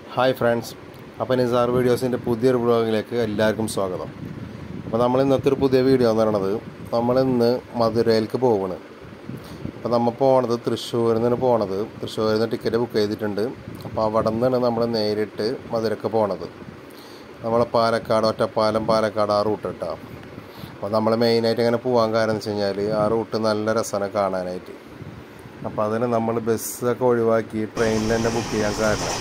hi friends അപ്പോൾ നിസാർ വീഡിയോസിൻ്റെ പുതിയൊരു ബ്ലോഗിലേക്ക് എല്ലാവർക്കും സ്വാഗതം അപ്പോൾ നമ്മൾ ഇന്നത്തെ ഒരു പുതിയ വീഡിയോ എന്ന് പറയണത് നമ്മളിന്ന് മധുരയിലേക്ക് പോവാണ് അപ്പോൾ നമ്മൾ പോണത് തൃശ്ശൂരിൽ നിന്നാണ് പോണത് തൃശ്ശൂരിൽ നിന്ന് ടിക്കറ്റ് ബുക്ക് ചെയ്തിട്ടുണ്ട് അപ്പോൾ അവിടെ നിന്നാണ് നമ്മൾ നേരിട്ട് മധുരക്ക് പോണത് നമ്മളെ പാലക്കാട് ഒറ്റപ്പാലം പാലക്കാട് ആ റൂട്ട് കേട്ടോ അപ്പോൾ നമ്മൾ മെയിനായിട്ട് അങ്ങനെ പോകാൻ കാരണം എന്ന് വെച്ച് കഴിഞ്ഞാൽ ആ റൂട്ട് നല്ല രസമാണ് കാണാനായിട്ട് അപ്പോൾ അതിന് നമ്മൾ ബസ്സൊക്കെ ഒഴിവാക്കി ട്രെയിനിൽ തന്നെ ബുക്ക് ചെയ്യാൻ കാരണം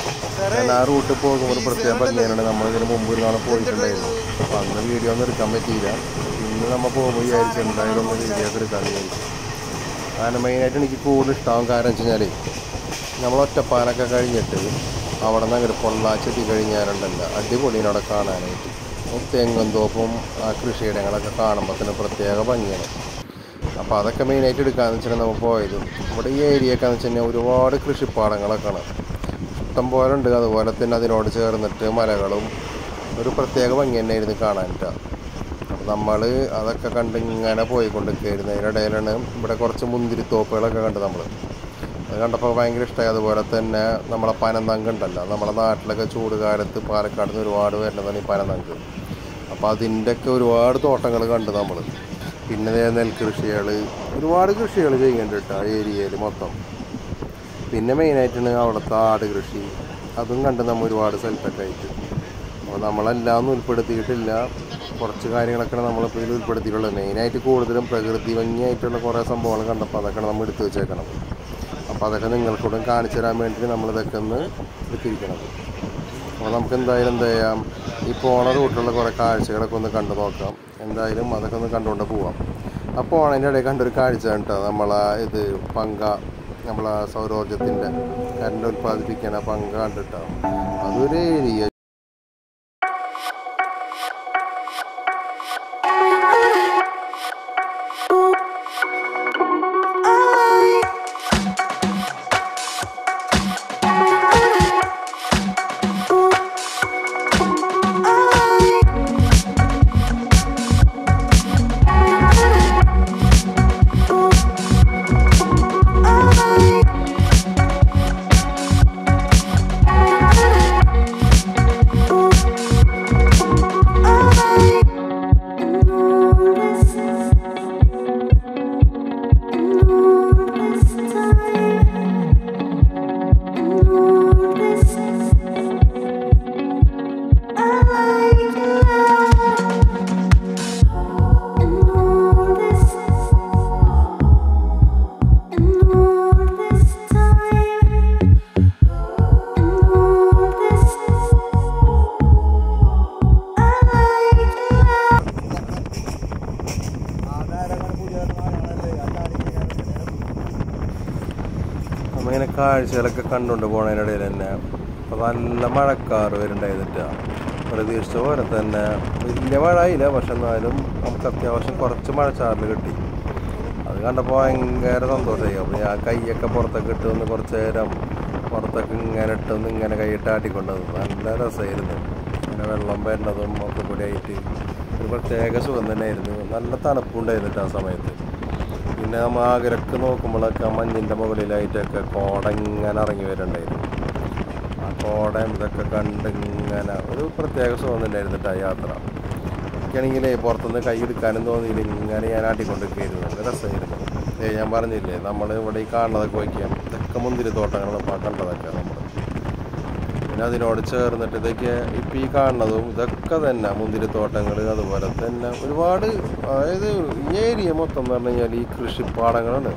ഞാൻ ആ റൂട്ടിൽ പോകുമ്പോൾ ഒരു പ്രത്യേക ഭംഗിയാണ് നമ്മൾ ഇതിന് മുമ്പ് ഒരു തവണ പോയിട്ടുണ്ടായിരുന്നു അപ്പോൾ അന്ന് വീഡിയോ ഒന്നും എടുക്കാൻ പറ്റിയില്ല ഇന്ന് നമ്മൾ പോകുമ്പോൾ വിചാരിച്ചു എന്തായാലും ഒന്ന് വീഡിയോ ഒക്കെ എടുക്കാൻ വിചാരിച്ചു കാരണം മെയിനായിട്ട് എനിക്ക് കൂടുതൽ ഇഷ്ടമാവും കാരണം വെച്ച് കഴിഞ്ഞാൽ നമ്മൾ ഒറ്റപ്പാലൊക്കെ കഴിഞ്ഞിട്ട് അവിടെ നിന്ന് അങ്ങോട്ട് പൊള്ളാച്ചി എത്തി കഴിഞ്ഞാലുണ്ടല്ലോ അടിപൊളിയാണ് അവിടെ കാണാനായിട്ട് തെങ്ങും തോപ്പും ആ കൃഷിയിടങ്ങളൊക്കെ കാണുമ്പോൾ തന്നെ പ്രത്യേക ഭംഗിയാണ് അപ്പോൾ അതൊക്കെ മെയിനായിട്ട് എടുക്കാമെന്ന് വെച്ചാൽ നമ്മൾ പോയത് ഇവിടെ ഈ ഏരിയയൊക്കെ എന്ന് വെച്ച് കഴിഞ്ഞാൽ ഒരുപാട് കൃഷിപ്പാടങ്ങളൊക്കെയാണ് ഇഷ്ടം പോലെ ഉണ്ട് അതുപോലെ തന്നെ അതിനോട് ചേർന്നിട്ട് മലകളും ഒരു പ്രത്യേക ഭംഗി തന്നെയായിരുന്നു കാണാനിട്ട് അപ്പോൾ നമ്മൾ അതൊക്കെ കണ്ട് ഇങ്ങനെ പോയിക്കൊണ്ടിരിക്കുകയായിരുന്നു അതിനിടയിലാണ് ഇവിടെ കുറച്ച് മുന്തിരിത്തോപ്പുകളൊക്കെ കണ്ട് നമ്മൾ അത് കണ്ടപ്പോൾ ഭയങ്കര ഇഷ്ടമായി അതുപോലെ തന്നെ നമ്മളെ പനന്തങ്ക് ഉണ്ടല്ലോ നമ്മളെ നാട്ടിലൊക്കെ ചൂട് കാലത്ത് പാലക്കാട് നിന്ന് ഒരുപാട് വരുന്നതാണ് ഈ പനന്തങ്ക് അപ്പോൾ അതിൻ്റെയൊക്കെ ഒരുപാട് തോട്ടങ്ങൾ കണ്ട് നമ്മൾ പിന്നെ ദേ നെൽകൃഷികൾ ഒരുപാട് കൃഷികൾ ചെയ്യുന്നുണ്ട് കേട്ടോ ആ ഏരിയയിൽ മൊത്തം പിന്നെ മെയിനായിട്ടാണ് അവിടുത്തെ ആട് കൃഷി അതും കണ്ട് നമ്മൾ ഒരുപാട് സ്ഥലത്തൊക്കെ ആയിട്ട് അപ്പോൾ നമ്മളെല്ലാം ഒന്നും ഉൾപ്പെടുത്തിയിട്ടില്ല കുറച്ച് കാര്യങ്ങളൊക്കെ നമ്മളിപ്പോൾ ഇതിൽ ഉൾപ്പെടുത്തിയിട്ടുള്ളത് മെയിനായിട്ട് കൂടുതലും പ്രകൃതി ഭംഗിയായിട്ടുള്ള കുറേ സംഭവങ്ങൾ കണ്ടപ്പോൾ അതൊക്കെ നമ്മൾ എടുത്തു വെച്ചേക്കണം അപ്പോൾ അതൊക്കെ നിങ്ങൾക്കൂടെ കാണിച്ചു തരാൻ വേണ്ടിയിട്ട് നമ്മളിതൊക്കെ ഒന്ന് എടുത്തിരിക്കണം അപ്പോൾ നമുക്ക് എന്തായാലും എന്താ ചെയ്യാം ഈ പോണ റൂട്ടിലുള്ള കുറേ കാഴ്ചകളൊക്കെ ഒന്ന് കണ്ടു നോക്കാം എന്തായാലും അതൊക്കെ ഒന്ന് കണ്ടുകൊണ്ട് പോവാം ആ പോണതിൻ്റെ ഇടയിൽ കണ്ടൊരു കാഴ്ച കേട്ടോ നമ്മളെ ഇത് പങ്ക നമ്മളെ സൗരോർജത്തിൻ്റെ കറണ്ട് ഉൽപ്പാദിപ്പിക്കണ പങ്ക കണ്ടിട്ടോ അതൊരു ഏരിയ നമ്മളിങ്ങനെ കാഴ്ചകളൊക്കെ കണ്ടുകൊണ്ട് പോണതിനിടയിൽ തന്നെ അപ്പോൾ നല്ല മഴക്കാറ് വരുന്നുണ്ടായിരുന്നിട്ടാണ് പ്രതീക്ഷിച്ച പോലെ തന്നെ വലിയ മഴ ആയില്ല പക്ഷെ എന്നാലും നമുക്ക് അത്യാവശ്യം കുറച്ച് മഴച്ചാറിൽ കിട്ടി അത് കണ്ടപ്പോൾ ഭയങ്കര സന്തോഷമായി അപ്പോൾ ഞാൻ കൈയൊക്കെ പുറത്തൊക്കെ ഇട്ട് ഒന്ന് കുറച്ച് നേരം പുറത്തൊക്കെ ഇങ്ങനെ ഇട്ടൊന്ന് ഇങ്ങനെ കൈയിട്ട് ആട്ടിക്കൊണ്ടത് നല്ല രസമായിരുന്നു ഇങ്ങനെ വെള്ളം വരുന്നതും ഒക്കെ കൂടി ആയിട്ട് ഒരു പ്രത്യേക സുഖം തന്നെയായിരുന്നു നല്ല തണുപ്പുണ്ടായിരുന്നിട്ട് ആ സമയത്ത് പിന്നെ നമ്മൾ ആഗ്രഹക്ക് നോക്കുമ്പോഴൊക്കെ മഞ്ഞിൻ്റെ മുകളിലായിട്ടൊക്കെ കോട ഇങ്ങനെ ഇറങ്ങി വരുന്നുണ്ടായിരുന്നു ആ കോടയും ഇതൊക്കെ കണ്ട് ഇങ്ങനെ ഒരു പ്രത്യേക സുഖം തന്നെയായിരുന്നിട്ട് ആ യാത്ര എനിക്കാണെങ്കിലേ പുറത്തുനിന്ന് കൈ എടുക്കാനും തോന്നിയില്ല ഇങ്ങനെ ഞാൻ ആട്ടിക്കൊണ്ടിരിക്കുകയായിരുന്നു നല്ല രസമായിരുന്നു ഏ ഞാൻ പറഞ്ഞില്ലേ നമ്മൾ ഇവിടെ ഈ കാണുന്നതൊക്കെ വയ്ക്കാം ഇതൊക്കെ മുന്തിരി തോട്ടങ്ങളാണ് ഇപ്പോൾ കണ്ടതൊക്കെ നമ്മൾ പിന്നെ അതിനോട് ചേർന്നിട്ട് ഇതൊക്കെ ഇപ്പം ഈ കാണുന്നതും ഇതൊക്കെ തന്നെ മുന്തിരിത്തോട്ടങ്ങൾ അതുപോലെ തന്നെ ഒരുപാട് അതായത് ഈ ഏരിയ മൊത്തം എന്ന് പറഞ്ഞു കഴിഞ്ഞാൽ ഈ കൃഷിപ്പാടങ്ങളാണ്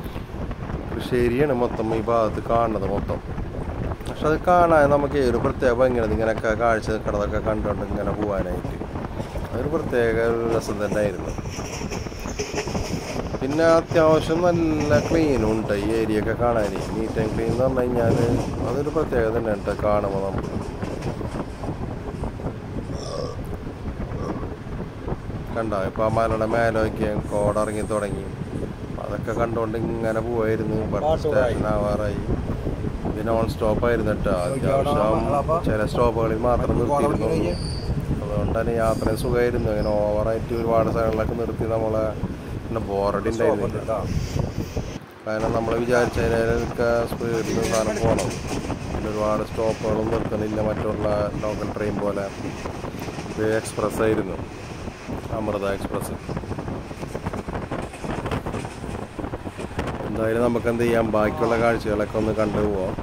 കൃഷി ഏരിയയാണ് മൊത്തം ഈ ഭാഗത്ത് കാണുന്നത് മൊത്തം പക്ഷെ അത് കാണാൻ നമുക്ക് ഒരു പ്രത്യേക ഭംഗിയാണ് ഇങ്ങനെയൊക്കെ കാഴ്ച നിൽക്കണതൊക്കെ കണ്ടുകൊണ്ട് ഇങ്ങനെ പോകാനായിട്ട് അതൊരു പ്രത്യേക ഒരു രസം തന്നെയായിരുന്നു പിന്നെ അത്യാവശ്യം നല്ല ക്ലീനും ഉണ്ട് ഈ ഏരിയ ഒക്കെ കാണാൻ നീറ്റ് ആൻഡ് ക്ലീൻ എന്ന് പറഞ്ഞു കഴിഞ്ഞാൽ അതൊരു പ്രത്യേകത തന്നെയാണ് കേട്ടോ കാണുമ്പോൾ നമുക്ക് കണ്ടോ ഇപ്പോൾ ആ മലയുടെ മേലെ വയ്ക്കാൻ കോട ഇറങ്ങി തുടങ്ങി അതൊക്കെ കണ്ടുകൊണ്ട് ഇങ്ങനെ പോവായിരുന്നു ബസ് സ്റ്റേഷൻ ആവാറായി ഇത് നോൺ സ്റ്റോപ്പ് ആയിരുന്നു കേട്ടോ അത്യാവശ്യം ചില സ്റ്റോപ്പുകളിൽ മാത്രം നിർത്തിയിരുന്നു അതുകൊണ്ട് തന്നെ യാത്രയും സുഖമായിരുന്നു അങ്ങനെ ഓവറായിട്ട് ഒരുപാട് സ്ഥലങ്ങളിലൊക്കെ നിർത്തി നമ്മളെ പിന്നെ ബോറടി ഉണ്ടായിരുന്നില്ല കാരണം നമ്മൾ വിചാരിച്ചതിനൊക്കെ സ്പീഡിൽ സാധനം പോകണം അതിൽ ഒരുപാട് സ്റ്റോപ്പുകളും നിർത്തുന്നില്ല മറ്റുള്ള ലോക്കൽ ട്രെയിൻ പോലെ ഇത് എക്സ്പ്രസ് ആയിരുന്നു അമൃത എക്സ്പ്രസ് എന്തായാലും നമുക്ക് എന്ത് ചെയ്യാം ബാക്കിയുള്ള കാഴ്ചകളൊക്കെ ഒന്ന് കണ്ടു പോവാം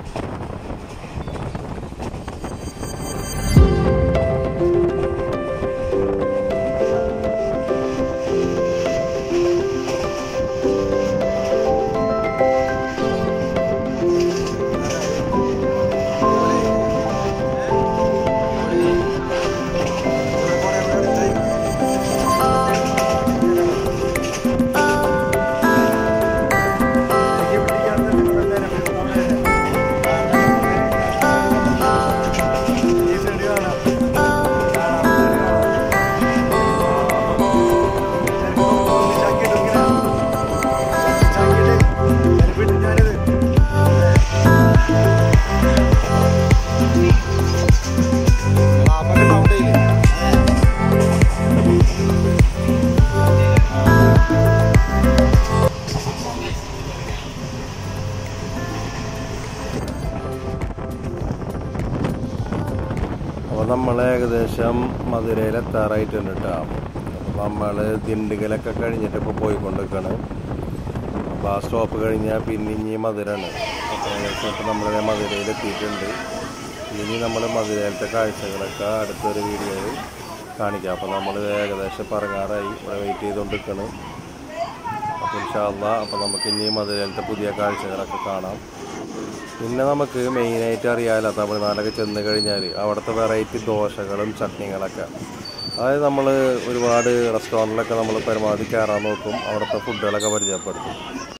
അപ്പോൾ നമ്മൾ ഏകദേശം മധുരയിൽ എത്താറായിട്ടുണ്ട് കേട്ടോ അപ്പോൾ നമ്മൾ ദിണ്ടുകലൊക്കെ കഴിഞ്ഞിട്ട് ഇപ്പോൾ പോയിക്കൊണ്ടിരിക്കുകയാണ് അപ്പോൾ ആ സ്റ്റോപ്പ് കഴിഞ്ഞാൽ പിന്നെ ഇനി മധുരമാണ് അപ്പോൾ ഏകദേശം ഇപ്പോൾ നമ്മൾ മധുരയിൽ എത്തിയിട്ടുണ്ട് ഇനി നമ്മൾ മധുരയിലത്തെ കാഴ്ചകളൊക്കെ അടുത്തൊരു വീഡിയോയിൽ കാണിക്കാം അപ്പോൾ നമ്മൾ ഏകദേശം പറങ്ങാറായി ഇവിടെ വെയിറ്റ് ചെയ്തുകൊണ്ടിരിക്കുകയാണ് അപ്പോൾ ഇൻഷാല്ല അപ്പോൾ നമുക്ക് ഇനി മധുരയിലത്തെ പുതിയ കാഴ്ചകളൊക്കെ കാണാം പിന്നെ നമുക്ക് മെയിനായിട്ട് അറിയാമല്ലോ തമിഴ്നാടൊക്കെ ചെന്ന് കഴിഞ്ഞാൽ അവിടുത്തെ വെറൈറ്റി ദോശകളും ചട്നികളൊക്കെ അതായത് നമ്മൾ ഒരുപാട് റെസ്റ്റോറൻറ്റിലൊക്കെ നമ്മൾ പരമാവധി കയറാൻ നോക്കും അവിടുത്തെ ഫുഡുകളൊക്കെ പരിചയപ്പെടുത്തും